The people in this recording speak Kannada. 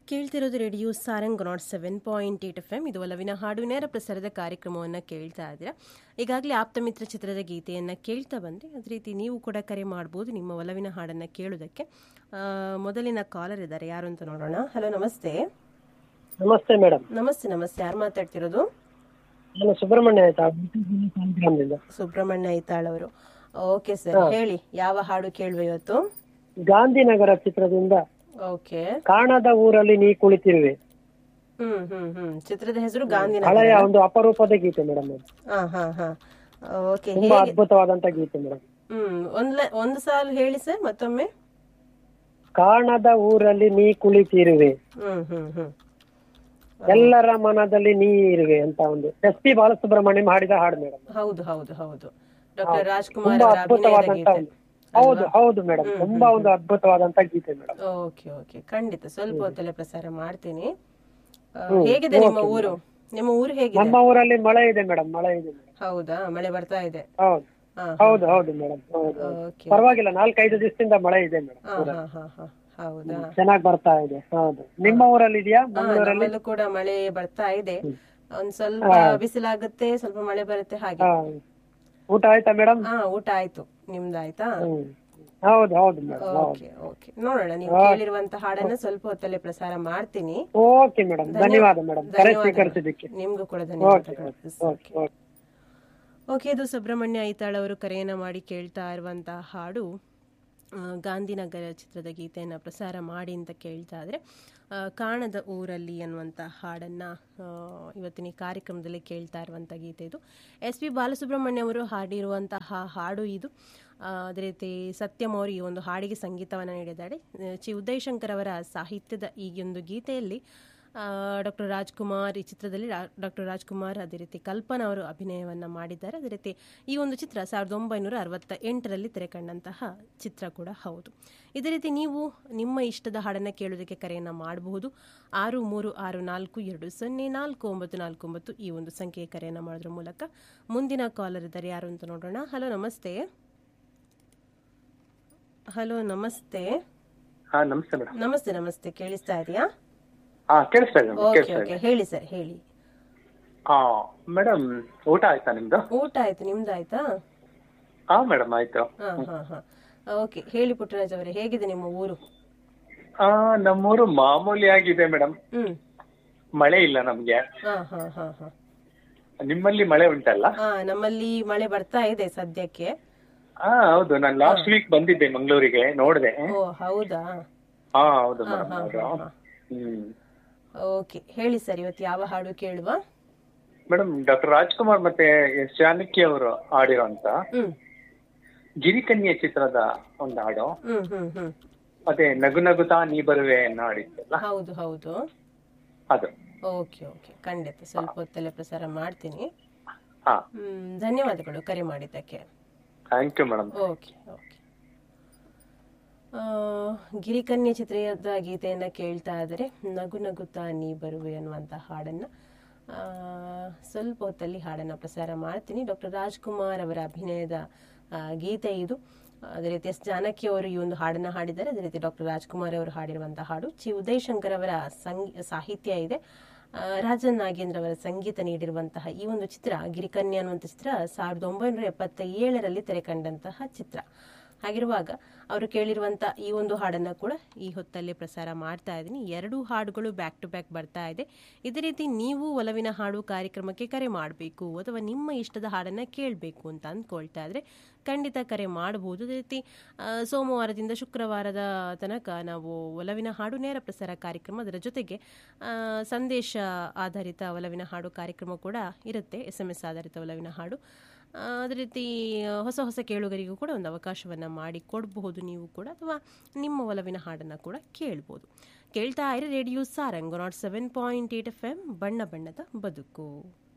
ಕೇಳ್ತಿರೋದು radio Sarang nought seven point eight F M ಇದು ಒಲವಿನ ಹಾಡು ನೇರ ಪ್ರಸಾರದ ಕಾರ್ಯಕ್ರಮವನ್ನು ಕೇಳ್ತಾ ಇದ್ದೀರಾ ಈಗಾಗಲೇ ಆಪ್ತಮಿತ್ರ ಚಿತ್ರದ ಗೀತೆಯನ್ನು ಕೇಳ್ತಾ ಬಂದರೆ ಅದೇ ರೀತಿ ನೀವು ಕೂಡ ಕರೆ ಮಾಡ್ಬೋದು ನಿಮ್ಮ ಒಲವಿನ ಹಾಡನ್ನು ಕೇಳೋದಕ್ಕೆ ಆ, ಮೊದಲಿನ ಕಾಲರ್ ಇದ್ದಾರೆ ಯಾರು ಅಂತ ನೋಡೋಣ ಹಲೋ ನಮಸ್ತೆ ನಮಸ್ತೆ ಮೇಡಮ್ ನಮಸ್ತೆ ನಮಸ್ತೆ ಯಾರು ಮಾತಾಡ್ತಿರೋದು ನಾನು ಸುಬ್ರಹ್ಮಣ್ಯ ಆಯ್ತಾ ಗ್ರಾಮದಿಂದ ಸುಬ್ರಹ್ಮಣ್ಯ ಐತಾಳ್ ಅವರು ಓಕೆ ಸರ್ ಹೇಳಿ ಯಾವ ಹಾಡು ಕೇಳುವ ಇವತ್ತು ಗಾಂಧಿನಗರ ಚಿತ್ರದಿಂದ ಓಕೆ ಕಾಣದ ಊರಲ್ಲಿ ನೀ ಕುಳಿತಿರುವೆ ಹ್ಮ್ ಹ್ಮ್ ಹ್ಮ್ ಚಿತ್ರದ ಹೆಸರು ಗಾಂಧಿನಗರ ಹಳೆಯ ಒಂದು ಅಪರೂಪದ ಗೀತೆ ಮೇಡಮ್ ಹಾ ಹಾ ಹಾ ಓಕೆ ತುಂಬಾ ಅದ್ಭುತವಾದಂತ ಗೀತೆ ಮೇಡಮ್ ಹ್ಮ್ ಒಂದ್ ಲ- ಒಂದು ಸಾಲು ಹೇಳಿ ಸರ್ ಮತ್ತೊಮ್ಮೆ ಕಾಣದ ಊರಲ್ಲಿ ನೀ ಕುಳಿತಿರುವೆ ಹ್ಮ್ ಹ್ಮ್ ಹ್ಮ್ ಎಲ್ಲರ ಮನದಲ್ಲಿ ನೀ ಇರುವೆ ಅಂತ ಒಂದು ಎಸ್ ಪಿ ಬಾಲಸುಬ್ರಹ್ಮಣ್ಯಂ ಹಾಡಿದ ಹಾಡು ಮೇಡಮ್ ಹೌದು ಹೌದು ಹೌದು ಡಾಕ್ಟರ್ ರಾಜ್ಕುಮಾರ್ ತುಂಬಾ ಅವರ ಅಭಿನಯದ ಅದ್ಭುತವಾದಂತ ಗೀತೆ ಒಂದು ಹೌದು ಹೌದು ಮೇಡಮ್ ತುಂಬಾ ಒಂದು ಅದ್ಭುತವಾದಂತ ಗೀತೆ ಮೇಡಮ್ ಓಕೆ ಓಕೆ ಖಂಡಿತ ಸ್ವಲ್ಪ ಹೊತ್ತಲ್ಲೇ ಪ್ರಸಾರ ಮಾಡ್ತೀನಿ ಆ, ಹೇಗಿದೆ ನಿಮ್ಮ ಊರು ನಿಮ್ಮ ಊರು ಹೇಗಿದೆ ನಮ್ಮ ಊರಲ್ಲಿ ಮಳೆ ಇದೆ ಮೇಡಮ್ ಮಳೆ ಇದೆ ಮೇಡಮ್ ಹೌದಾ ಮಳೆ ಬರ್ತಾ ಇದೆ ಹೌದು ಹಾ ಹೌದು ಹೌದು ಮೇಡಮ್ ಹೌದು ಓಕೆ ಪರವಾಗಿಲ್ಲ ನಾಲ್ಕೈದು ದಿವಸದಿಂದ ಮಳೆ ಇದೆ ಮೇಡಮ್ ಹಾ ಹಾ ಹಾ ಹಾ ಹೌದಾ ಚೆನ್ನಾಗಿ ಬರ್ತಾ ಇದೆ ಹೌದು ನಿಮ್ಮ ಊರಲ್ಲಿ ಇದೆಯಾ ಹಾ, ನಮ್ಮಲ್ಲೂ ಕೂಡ ಮಳೆ ಬರ್ತಾ ಇದೆ ಒಂದ್ ಸ್ವಲ್ಪ ಬಿಸಿಲಾಗುತ್ತೆ ಸ್ವಲ್ಪ ಮಳೆ ಬರುತ್ತೆ ಹಾಗೆ ಹಾ. ಊಟ ಆಯ್ತಾ ಮೇಡಮ್ ಹಾ ಊಟ ಆಯ್ತು ನಿಮ್ದಾಯ್ತಾ ಹ್ಮ್ ಹೌದು ಹೌದು ಮೇಡಮ್ ಓಕೆ ಓಕೆ ನೋಡೋಣ ನೀವು ಕೇಳಿರುವಂತ ಹಾಡನ್ನ ಸ್ವಲ್ಪ ಹೊತ್ತಲ್ಲೇ ಪ್ರಸಾರ ಮಾಡ್ತೀನಿ ಓಕೆ ಮೇಡಮ್ ಧನ್ಯವಾದ ಮೇಡಮ್ ಕರೆ ಸ್ವೀಕರಿಸಿದ್ದಕ್ಕೆ ನಿಮ್ಗೂ ಕೂಡ ಧನ್ಯವಾದಗಳು ಓಕೆ ಓಕೆ ಓಕೆ ಇದು ಸುಬ್ರಹ್ಮಣ್ಯ ಐತಾಳ್ ಅವರು ಕರೆಯನ್ನ ಮಾಡಿ ಕೇಳ್ತಾ ಇರುವಂತಹ ಹಾಡು ಆ, ಗಾಂಧಿನಗರ ಚಿತ್ರದ ಗೀತೆಯನ್ನು ಪ್ರಸಾರ ಮಾಡಿ ಅಂತ ಕೇಳ್ತಾ ಇದ್ರೆ ಆ, ಕಾಣದ ಊರಲ್ಲಿ ಅನ್ನುವಂಥ ಹಾಡನ್ನು ಇವತ್ತಿನ ಈ ಕಾರ್ಯಕ್ರಮದಲ್ಲಿ ಕೇಳ್ತಾ ಇರುವಂಥ ಗೀತೆ ಇದು ಎಸ್ ಪಿ ಬಾಲಸುಬ್ರಹ್ಮಣ್ಯ ಅವರು ಹಾಡಿರುವಂತಹ ಹಾಡು ಇದು ಆ, ಅದೇ ರೀತಿ ಸತ್ಯಂ ಅವರು ಈ ಒಂದು ಹಾಡಿಗೆ ಸಂಗೀತವನ್ನು ನೀಡಿದ್ದಾರೆ ಆ, ಚಿ ಉದಯಶಂಕರ್ ಅವರ ಸಾಹಿತ್ಯದ ಈ ಒಂದು ಗೀತೆಯಲ್ಲಿ ಡಾಕ್ಟರ್ ರಾಜ್ಕುಮಾರ್ ಈ ಚಿತ್ರದಲ್ಲಿ ಡಾಕ್ಟರ್ ರಾಜ್ಕುಮಾರ್ ಅದೇ ರೀತಿ ಕಲ್ಪನಾ ಅವರು ಅಭಿನಯವನ್ನು ಮಾಡಿದ್ದಾರೆ ಅದೇ ರೀತಿ ಈ ಒಂದು ಚಿತ್ರ ಸಾವಿರದ ಒಂಬೈನೂರ ಅರವತ್ತ ಎಂಟರಲ್ಲಿ ತೆರೆಕಂಡಂತಹ ಚಿತ್ರ ಕೂಡ ಹೌದು ಇದೇ ರೀತಿ ನೀವು ನಿಮ್ಮ ಇಷ್ಟದ ಹಾಡನ್ನು ಕೇಳೋದಕ್ಕೆ ಕರೆಯನ್ನು ಮಾಡಬಹುದು ಆರು ಮೂರು ಆರು ನಾಲ್ಕು ಎರಡು ಸೊನ್ನೆ ನಾಲ್ಕು ಒಂಬತ್ತು ನಾಲ್ಕು ಒಂಬತ್ತು ಈ ಒಂದು ಸಂಖ್ಯೆಗೆ ಕರೆಯನ್ನು ಮಾಡೋದ್ರ ಮೂಲಕ ಮುಂದಿನ ಕಾಲರ್ ಇದ್ದಾರೆ ಯಾರು ಅಂತ ನೋಡೋಣ ಹಲೋ ನಮಸ್ತೆ ಹಲೋ ನಮಸ್ತೆ ಹಾ ನಮಸ್ತೆ ಮೇಡಮ್ ನಮಸ್ತೆ ನಮಸ್ತೆ ಕೇಳಿಸ್ತಾ ಇದೆಯಾ ಹಾ ಕೇಳಿಸ್ತಾ ಇದೆ ಓಕೆ ಕೇಳಿಸ್ತಾ ಓಕೆ ಇದೆ ಹೇಳಿ ಸರ್ ಹೇಳಿ ಹಾ ಮೇಡಮ್ ಊಟ ಆಯ್ತಾ ನಿಮ್ದು ಊಟ ಆಯ್ತು ನಿಮ್ದಾಯ್ತಾ ಹಾ ಮೇಡಮ್ ಆಯ್ತು ಹಾ ಹಾ ಹಾ ಓಕೆ ಹೇಳಿ ಪುಟ್ಟರಾಜ್ ಅವರೇ ಹೇಗಿದೆ ನಿಮ್ಮ ಊರು ಆ ನಮ್ಮೂರು ಮಾಮೂಲಿಯಾಗಿದೆ ಮೇಡಮ್ ಹ್ಮ್ ಮಳೆ ಇಲ್ಲ ನಮ್ಗೆ ಹಾ ಹಾ ಹಾ ಹಾ ನಿಮ್ಮಲ್ಲಿ ಮಳೆ ಉಂಟಲ್ಲ ಹಾ ನಮ್ಮಲ್ಲಿ ಮಳೆ ಬರ್ತಾ ಇದೆ ಸದ್ಯಕ್ಕೆ ಹಾ ಹೌದು ನಾನು ಲಾಸ್ಟ್ ವೀಕ್ ಬಂದಿದ್ದೆ ಮಂಗಳೂರಿಗೆ ನೋಡಿದೆ ಓ ಹೌದಾ ಹಾ ಹೌದು ಹಾ ಮೇಡಮ್ ಹಾ ಹೌದು ಹಾ ಹಾ ಹ್ಮ್ ಓಕೆ ಹೇಳಿ ಸರ್ ಇವತ್ತು ಯಾವ ಹಾಡು ಕೇಳುವ ಮೇಡಮ್ ಡಾಕ್ಟರ್ ರಾಜ್ಕುಮಾರ್ ಮತ್ತೆ ಎಸ್ ಜಾನಕಿ ಅವರು ಆಡಿರೋಂತ ಹ್ಮ್ ಗಿರಿಕನ್ಯೆ ಚಿತ್ರದ ಒಂದು ಹಾಡು ಹ್ಮ್ ಹ್ಮ್ ಹ್ಮ್ ಮತ್ತೆ ನಗು ನಗುತ್ತಾ ನೀ ಬರುವೆ ಅನ್ನೋ ಹಾಡಿತ್ತಲ್ಲ ಹೌದು ಹೌದು ಅದು ಓಕೆ ಓಕೆ ಖಂಡಿತ ಸ್ವಲ್ಪ ಹೊತ್ತಲ್ಲೇ ಪ್ರಸಾರ ಮಾಡ್ತೀನಿ ಹಾ ಹ್ಮ್ ಧನ್ಯವಾದಗಳು ಕರೆ ಮಾಡಿದ್ದಕ್ಕೆ thank you madam okay okay ಆ, ಗಿರಿಕನ್ಯೆ ಚಿತ್ರದ ಗೀತೆಯನ್ನು ಕೇಳ್ತಾ ಇದ್ದರೆ ನಗು ನಗುತ್ತಾ ನೀ ಬರುವೆ ಅನ್ನುವಂಥ ಹಾಡನ್ನು ಆ, ಸ್ವಲ್ಪ ಹೊತ್ತಲ್ಲಿ ಹಾಡನ್ನು ಪ್ರಸಾರ ಮಾಡ್ತೀನಿ ಡಾಕ್ಟರ್ ರಾಜ್ಕುಮಾರ್ ಅವರ ಅಭಿನಯದ ಆ, ಗೀತೆ ಇದು ಅದೇ ರೀತಿ ಎಸ್ ಜಾನಕಿ ಅವರು ಈ ಒಂದು ಹಾಡನ್ನು ಹಾಡಿದ್ದಾರೆ ಅದೇ ರೀತಿ ಡಾಕ್ಟರ್ ರಾಜ್ಕುಮಾರ್ ಅವರು ಹಾಡಿರುವಂತಹ ಹಾಡು ಚಿ ಉದಯಶಂಕರ್ ಅವರ ಸಂಗೀ ಸಾಹಿತ್ಯ ಇದೆ ಆ, ರಾಜನ್ ನಾಗೇಂದ್ರ ಅವರ ಸಂಗೀತ ನೀಡಿರುವಂತಹ ಈ ಒಂದು ಚಿತ್ರ ಗಿರಿಕನ್ಯಾ ಅನ್ನುವಂಥ ಚಿತ್ರ ಸಾವಿರದ ಒಂಬೈನೂರ ಎಪ್ಪತ್ತ ಏಳರಲ್ಲಿ ತೆರೆಕಂಡಂತಹ ಚಿತ್ರ ಹಾಗಿರುವಾಗ ಅವರು ಕೇಳಿರುವಂಥ ಈ ಒಂದು ಹಾಡನ್ನು ಕೂಡ ಈ ಹೊತ್ತಲ್ಲಿ ಪ್ರಸಾರ ಮಾಡ್ತಾ ಇದ್ದೀನಿ ಎರಡೂ ಹಾಡುಗಳು ಬ್ಯಾಕ್ ಟು ಬ್ಯಾಕ್ ಬರ್ತಾ ಇದೆ ಇದೇ ರೀತಿ ನೀವು ಒಲವಿನ ಹಾಡು ಕಾರ್ಯಕ್ರಮಕ್ಕೆ ಕರೆ ಮಾಡಬೇಕು ಅಥವಾ ನಿಮ್ಮ ಇಷ್ಟದ ಹಾಡನ್ನು ಕೇಳಬೇಕು ಅಂತ ಅಂದ್ಕೊಳ್ತಾ ಇದ್ರೆ ಖಂಡಿತ ಕರೆ ಮಾಡಬಹುದು ಅದೇ ರೀತಿ ಆ, ಸೋಮವಾರದಿಂದ ಶುಕ್ರವಾರದ ತನಕ ನಾವು ಒಲವಿನ ಹಾಡು ನೇರ ಪ್ರಸಾರ ಕಾರ್ಯಕ್ರಮ ಅದರ ಜೊತೆಗೆ ಆ, ಸಂದೇಶ ಆಧಾರಿತ ಒಲವಿನ ಹಾಡು ಕಾರ್ಯಕ್ರಮ ಕೂಡ ಇರುತ್ತೆ ಎಸ್ ಎಂ ಎಸ್ ಆಧಾರಿತ ಒಲವಿನ ಹಾಡು ಆ, ಅದೇ ರೀತಿ ಆ, ಹೊಸ ಹೊಸ ಕೇಳುಗರಿಗೂ ಕೂಡ ಒಂದು ಅವಕಾಶವನ್ನು ಮಾಡಿ ಕೊಡಬಹುದು ನೀವು ಕೂಡ ಅಥವಾ ನಿಮ್ಮ ಒಲವಿನ ಹಾಡನ್ನು ಕೂಡ ಕೇಳ್ಬೋದು ಕೇಳ್ತಾ ಇರಿ radio Sarang nought seven point eight F M ಬಣ್ಣ ಬಣ್ಣದ ಬದುಕು